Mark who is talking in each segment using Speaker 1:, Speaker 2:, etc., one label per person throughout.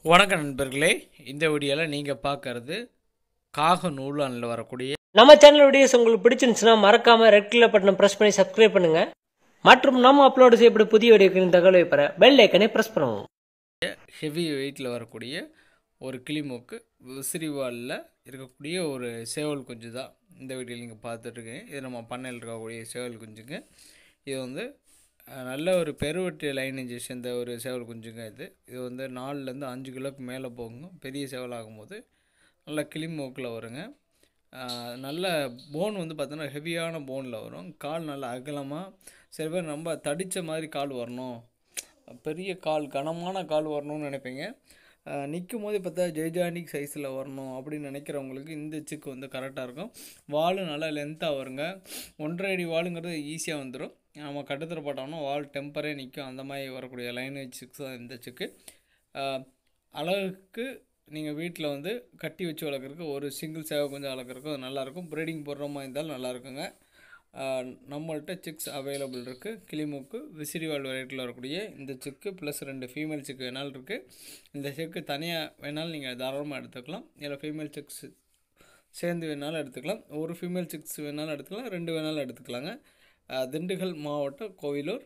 Speaker 1: வணக்கம் நண்பர்களே இந்த வீடியோவில் நீங்கள் பார்க்கறது காக நூலானில் வரக்கூடிய
Speaker 2: நம்ம சேனல் வீடியோஸ் உங்களுக்கு பிடிச்சிருந்துச்சுன்னா மறக்காம ரெட் கலர் பட்டனை பிரஸ் பண்ணி சப்ஸ்கிரைப் பண்ணுங்க மற்றும் நம்ம அப்லோடு செய்யப்பட்ட புதிய வீடியோக்களின் தகவலை பெற பெல் ஐக்கனை பிரஸ் பண்ணுவோம்
Speaker 1: ஹெவி வெயிட்டில் வரக்கூடிய ஒரு கிளிமூக்கு விசிறிவாலில் இருக்கக்கூடிய ஒரு சேவல் குஞ்சு தான் இந்த வீடியோவில் நீங்கள் பார்த்துட்ருக்கீங்க இது நம்ம பண்ணையில் இருக்கக்கூடிய சேவல் குஞ்சுங்க இது வந்து அஹ், நல்ல ஒரு பெருவெட்டு லைனேஜ் சேர்ந்த ஒரு சேவல் குஞ்சுங்க இது இது வந்து நாலுலேருந்து அஞ்சு கிலோக்கு மேலே போகுங்க பெரிய சேவல் ஆகும்போது நல்ல கிளிமூக்கில் வருங்க ஆஹ் நல்ல போன் வந்து பார்த்தோன்னா ஹெவியான போனில் வரும் கால் நல்லா அகலமாக சில பேர் ரொம்ப தடித்த மாதிரி கால் வரணும் பெரிய கால் கனமான கால் வரணும்னு நினைப்பீங்க நிற்கும் போது பார்த்தா ஜெய்ஜானிக் சைஸில் வரணும் அப்படின்னு நினைக்கிறவங்களுக்கு இந்த சிக்கு வந்து கரெக்டாக இருக்கும் வால் நல்லா லென்த்தாக வருங்க ஒன்றரை அடி வாளுங்கிறது ஈஸியாக வந்துடும் நம்ம கட்டத்தில் போட்டோம்னா வால் டெம்பரே நிற்கும் அந்த மாதிரி வரக்கூடிய லைனேஜ் சிக்ஸ் தான் இந்த சிக்கு ஆஹ் அழகுக்கு நீங்கள் வீட்டில் வந்து கட்டி வச்சு வளர்க்குறதுக்கு ஒரு சிங்கிள் சேவை கொஞ்சம் வளர்க்குறதுக்கு அது நல்லாயிருக்கும் ப்ரீடிங் போடுற மாதிரி இருந்தாலும் நல்லாயிருக்குங்க ஆஹ் நம்மள்ட்ட சிக்ஸ் அவைலபிள் இருக்குது கிளிமூக்கு விசிறிவால் வெரைட்டியில் வரக்கூடிய இந்த சிக்கு ப்ளஸ் ரெண்டு ஃபீமேல் சிக்கு வேணாலும் இருக்குது இந்த சிக்கு தனியாக வேணாலும் நீங்கள் தாராளமாக எடுத்துக்கலாம் இல்லை ஃபீமேல் சிக்ஸ் சேர்ந்து வேணாலும் எடுத்துக்கலாம் ஒரு ஃபீமேல் சிக்ஸ் வேணாலும் எடுத்துக்கலாம் ரெண்டு வேணாலும் எடுத்துக்கலாங்க ஆஹ் திண்டுக்கல் மாவட்டம் கோவிலூர்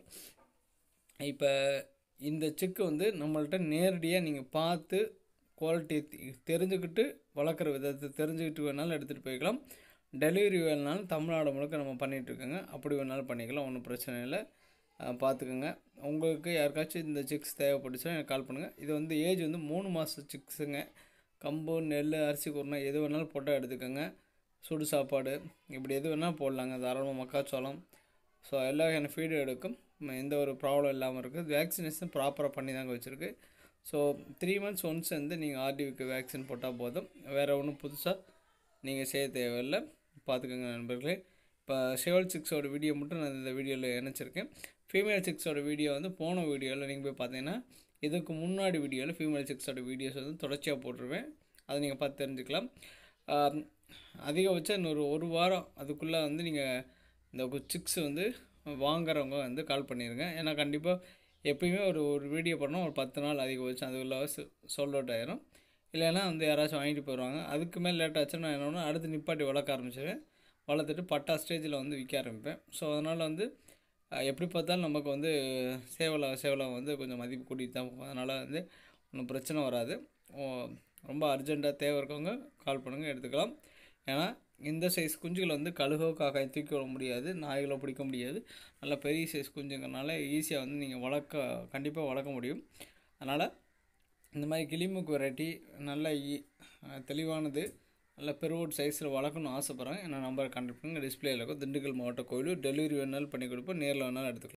Speaker 1: இப்போ இந்த செக்கு வந்து நம்மள்ட்ட நேரடியாக நீங்கள் பார்த்து குவாலிட்டி தெரிஞ்சுக்கிட்டு வளர்க்குற விதத்தை தெரிஞ்சுக்கிட்டு வேணாலும் எடுத்துகிட்டு போய்க்கலாம் டெலிவரி வேணுனாலும் தமிழ்நாடு முழுக்க நம்ம பண்ணிகிட்ருக்கோங்க அப்படி வேணாலும் பண்ணிக்கலாம் ஒன்றும் பிரச்சனை இல்லை அஹ் பார்த்துக்கோங்க உங்களுக்கு யாருக்காச்சும் இந்த சிக்ஸ் தேவைப்பட்டுச்சுன்னா எனக்கு கால் பண்ணுங்கள் இது வந்து ஏஜ் வந்து மூணு மாதம் சிக்ஸுங்க கம்பு நெல் அரிசி குருணை எது வேணாலும் போட்டால் எடுத்துக்கோங்க சுடு சாப்பாடு இப்படி எது வேணாலும் போடலாங்க தாராளமாக மக்காச்சோளம் ஸோ எல்லா வகையான ஃபீடு எடுக்கும் ம, எந்த ஒரு ப்ராப்ளம் இல்லாமல் இருக்குது வேக்சினேஷன் ப்ராப்பராக பண்ணி தாங்க வச்சுருக்கு ஸோ த்ரீ மந்த்ஸ் ஒன்ஸ் வந்து நீங்கள் ஆர்டிவிக்கு வேக்சின் போட்டால் போதும் வேறு ஒன்றும் புதுசாக நீங்கள் செய்ய தேவையில்லை பார்த்துக்கோங்க நண்பர்களே இப்போ ஷெவல் சிக்ஸோட வீடியோ மட்டும் நான் இந்த வீடியோவில் இணைச்சிருக்கேன் ஃபீமேல் சிக்ஸோட வீடியோ வந்து போன வீடியோவில் நீங்கள் போய் பார்த்தீங்கன்னா இதுக்கு முன்னாடி வீடியோவில் ஃபீமேல் சிக்ஸோட வீடியோஸ் வந்து தொடர்ச்சியாக போட்டுருவேன் அதை நீங்கள் பார்த்து தெரிஞ்சுக்கலாம் ஆம், அதிகபட்சம் இன்னொரு ஒரு வாரம் அதுக்குள்ளே வந்து நீங்கள் இந்த சிக்ஸ் வந்து வாங்குறவங்க வந்து கால் பண்ணிடுங்க ஏன்னா கண்டிப்பாக எப்பயுமே ஒரு ஒரு வீடியோ பண்ணால் ஒரு பத்து நாள் அதிகபட்சம் அதுக்குள்ள சோல்ட் அவுட் ஆயிரும் இல்லைன்னா வந்து யாராச்சும் வாங்கிட்டு போயிடுவாங்க அதுக்கு மேலே லேட் ஆச்சுன்னா நான் என்னன்னா அடுத்து நிப்பாட்டி வளர்க்க ஆரம்பிச்சிடுவேன் வளர்த்துட்டு பட்டா ஸ்டேஜில் வந்து விற்க ஆரம்பிப்பேன் ஸோ அதனால் வந்து அஹ், எப்படி பார்த்தாலும் நமக்கு வந்து சேவலை சேவலை வந்து கொஞ்சம் மதிப்பு கூட்டிகிட்டு தான் போகும் அதனால் வந்து ஒன்றும் பிரச்சனை வராது ஓ, ரொம்ப அர்ஜெண்ட்டாக தேவை இருக்கவங்க கால் பண்ணுங்கள் எடுத்துக்கலாம் ஏன்னா இந்த சைஸ் குஞ்சுகள் வந்து கழுகோ காக்காய் தூக்கி விட முடியாது நாய்களோ பிடிக்க முடியாது நல்ல பெரிய சைஸ் குஞ்சுங்கனால ஈஸியாக வந்து நீங்கள் வளர்க்க கண்டிப்பாக வளர்க்க முடியும் அதனால் இந்த மாதிரி கிளிமுக்கு வெரைட்டி நல்ல ஈ- அஹ் தெளிவானது நல்ல பெருவோட் சைஸில் வளர்க்கணும்னு ஆசைப்பட்றேன் என்ன நம்பரை கான்டாக்ட் பண்ணுங்கள் டிஸ்பிளேயில் இருக்கும் திண்டுக்கல் மாவட்ட கோயில் டெலிவரி வேணாலும் பண்ணி கொடுப்போம் நேரில் வேணாலும் எடுத்துக்கலாம்